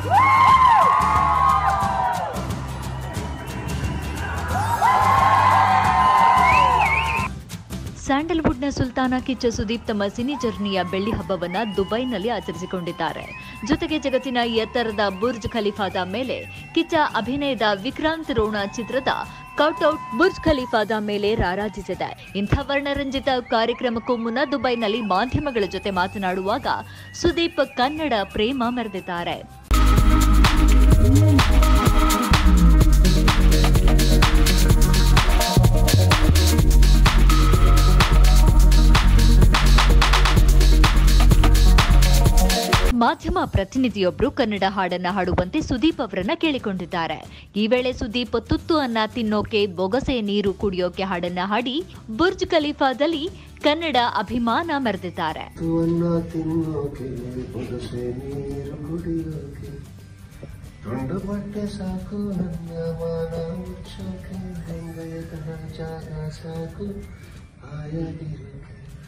ಸ್ಯಾಂಡಲ್ವುಡ್ನ ಸುಲ್ತಾನ ಕಿಚ್ಚ ಸುದೀಪ್ ತಮ್ಮ ಸಿನಿ ಜರ್ನಿಯ ಬೆಳ್ಳಿ ಹಬ್ಬವನ್ನ ದುಬೈನಲ್ಲಿ ಆಚರಿಸಿಕೊಂಡಿದ್ದಾರೆ ಜೊತೆಗೆ ಜಗತ್ತಿನ ಎತ್ತರದ ಬುರ್ಜ್ ಖಲೀಫಾದ ಮೇಲೆ ಕಿಚ್ಚ ಅಭಿನಯದ ವಿಕ್ರಾಂತ್ ರೋಣ ಚಿತ್ರದ ಕೌಟ್ಔಟ್ ಬುರ್ಜ್ ಖಲೀಫಾದ ಮೇಲೆ ರಾರಾಜಿಸಿದೆ ಇಂಥ ವರ್ಣರಂಜಿತ ಕಾರ್ಯಕ್ರಮಕ್ಕೂ ಮುನ್ನ ದುಬೈನಲ್ಲಿ ಮಾಧ್ಯಮಗಳ ಜೊತೆ ಮಾತನಾಡುವಾಗ ಸುದೀಪ್ ಕನ್ನಡ ಪ್ರೇಮ ಮೆರೆದಿದ್ದಾರೆ ಮಾಧ್ಯಮ ಪ್ರತಿನಿಧಿಯೊಬ್ಬರು ಕನ್ನಡ ಹಾಡನ್ನ ಹಾಡುವಂತೆ ಸುದೀಪ್ ಅವರನ್ನ ಕೇಳಿಕೊಂಡಿದ್ದಾರೆ ಈ ವೇಳೆ ಸುದೀಪ್ ತುತ್ತು ಅನ್ನ ತಿನ್ನೋಕೆ ಬೊಗಸೆ ನೀರು ಕುಡಿಯೋಕೆ ಹಾಡನ್ನ ಹಾಡಿ ಬುರ್ಜ್ ಖಲೀಫಾದಲ್ಲಿ ಕನ್ನಡ ಅಭಿಮಾನ ಮೆರೆದಿದ್ದಾರೆ ತುವನ್ನ ತಿನ್ನೋಕೆ ಬೊಗಸೆ ನೀರು ಕುಡಿಯೋಕೆ ತುಂಡು ಬಟ್ಟೆ ಸಾಕು ನನ್ನ ಮಾನ ಮುಚ್ಚೋಕೆ ಹೆಂಗಯ್ಯದ ಜಾಗ ಸಾಕು ಆಯಾಗಿರೋಕೆ